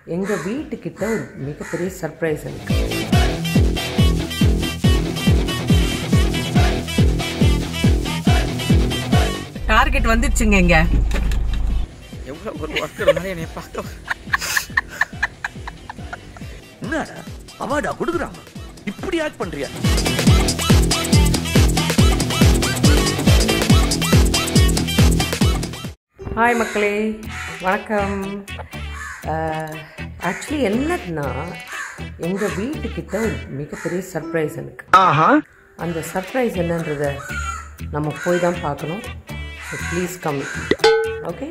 எங்கள் வீட்டுக்கிட்ட ஒரு மிகப்பெரிய சர்ப்ரைஸ் இருக்கு டார்கெட் வந்துடுச்சுங்க இங்க எவ்வளோ ஒரு ஒர்க்கர் மாதிரி என்னை பார்க்க என்னடா அவார்டா கொடுக்குறாங்க இப்படி ஆக்ட் பண்றியா ஹாய் மக்களே வணக்கம் ஆக்சுவலி என்னதுன்னா எங்கள் வீட்டுக்கிட்ட ஒரு மிகப்பெரிய சர்ப்ரைஸ் எனக்கு ஆஹா அந்த சர்ப்ரைஸ் என்னன்றத நம்ம போய் தான் பார்க்கணும் ப்ளீஸ் கம் ஓகே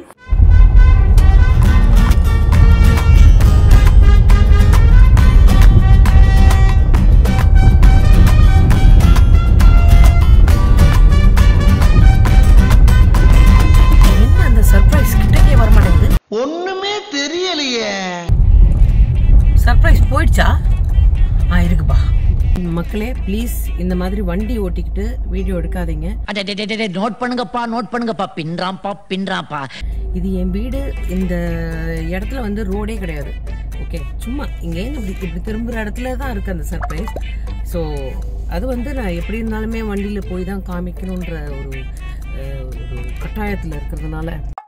என்ன அந்த சர்ப்ரைஸ் கிட்டக்கே வர மாட்டேங்குது ஒண்ணுமே தெரியலையே சர்ப்ரைஸ் போயிடுச்சா ஆ இருக்குப்பா மக்களே ப்ளீஸ் இந்த மாதிரி வண்டி ஓட்டிக்கிட்டு வீடியோ எடுக்காதீங்க அடடடடட, நோட் பண்ணுங்கப்பா நோட் பண்ணுங்கப்பா பின்றாம்பா பின்றாம்பா இது என் வீடு இந்த இடத்துல வந்து ரோடே கிடையாது ஓகே சும்மா இங்கேருந்து இப்படி இப்படி திரும்புகிற இடத்துல தான் இருக்குது அந்த சர்ப்ரைஸ் ஸோ அது வந்து நான் எப்படி இருந்தாலுமே வண்டியில் போய் தான் காமிக்கணுன்ற ஒரு அஹ், ஒரு கட்டாயத்தில் இருக்கிறதுனால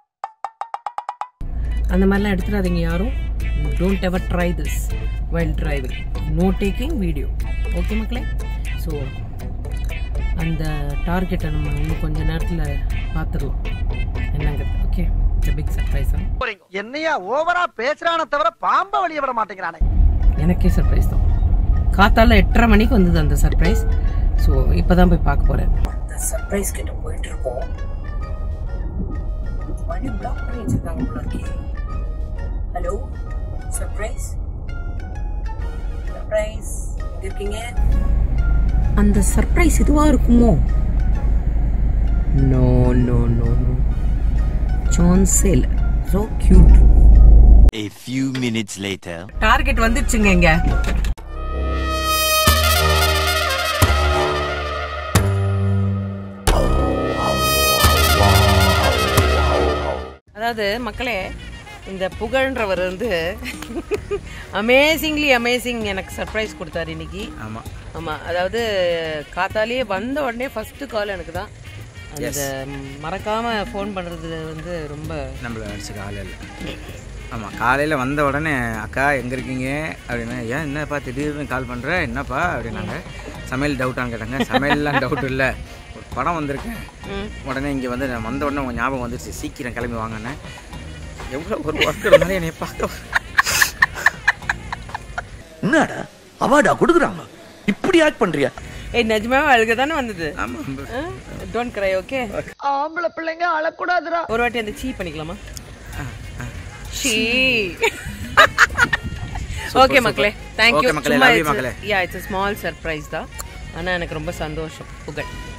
அந்த மாதிரிலாம் எடுத்துடாதீங்க யாரும் don't ever try this while driving no taking video okay மக்களே ஸோ அந்த டார்கெட்டை நம்ம இன்னும் கொஞ்ச நேரத்தில் பார்த்துடலாம் என்னங்கிறது ஓகே இந்த பிக் சர்ப்ரைஸ் என்னையா ஓவரா பேசுறானே தவிர பாம்ப வெளிய விட மாட்டேங்கிறானே எனக்கே சர்ப்ரைஸ் தான் காத்தால எட்டரை மணிக்கு வந்தது அந்த சர்ப்ரைஸ் ஸோ இப்போ தான் போய் பார்க்க போகிறேன் அந்த சர்ப்ரைஸ் கிட்ட போயிட்டு இருக்கோம் வழி பிளாக் பண்ணி வச்சிருக்காங்க போல இருக்கே ஹலோ சர்ப்ரைஸ் சர்ப்ரைஸ் எங்க இருக்கீங்க அந்த சர்ப்ரைஸ் இதுவா இருக்குமோ நோ நோ நோ நோ சான்ஸே இல்லை so cute A few minutes later. Target வந்துடுச்சுங்க இங்க அதாவது மக்களே இந்த புகழ்ன்றவர் வந்து அமேசிங்லி அமேசிங் எனக்கு சர்ப்ரைஸ் கொடுத்தாரு இன்னைக்கு ஆமா ஆமாம் அதாவது காத்தாலேயே வந்த உடனே ஃபஸ்ட்டு கால் எனக்கு தான் அந்த மறக்காம ஃபோன் பண்ணுறது வந்து ரொம்ப நம்மள அடிச்சுக்க ஆள் இல்லை ஆமாம் காலையில் வந்த உடனே அக்கா எங்கே இருக்கீங்க அப்படின்னா ஏன் என்னப்பா திடீர்னு கால் பண்ணுற என்னப்பா அப்படின்னாங்க சமையல் டவுட்டான்னு கேட்டாங்க சமையல்லாம் டவுட் இல்லை ஒரு படம் வந்திருக்கேன் உடனே இங்கே வந்து நான் வந்த உடனே உங்கள் ஞாபகம் வந்துருச்சு சீக்கிரம் கிளம்பி வாங்கினேன் எவ்வளோ ஒரு ஒர்க்கர் மாதிரி என்னை பார்க்க என்னடா அவார்டா கொடுக்குறாங்க இப்படி ஆக்ட் பண்ணுறியா ஏய் நிஜமாவே அழுக தானே வந்தது ஆமாம் டோன்ட் கிரை ஓகே ஆம்பளை பிள்ளைங்க அழக்கூடாதுடா ஒரு வாட்டி அந்த சீ பண்ணிக்கலாமா ஷீ ஓகே மக்களே தேங்க் யூ Okay மக்களே, love you மக்களே. யா இட்ஸ் ஸ்மால் சர்ப்ரைஸ் தான் ஆனா எனக்கு ரொம்ப சந்தோஷம் புகழ்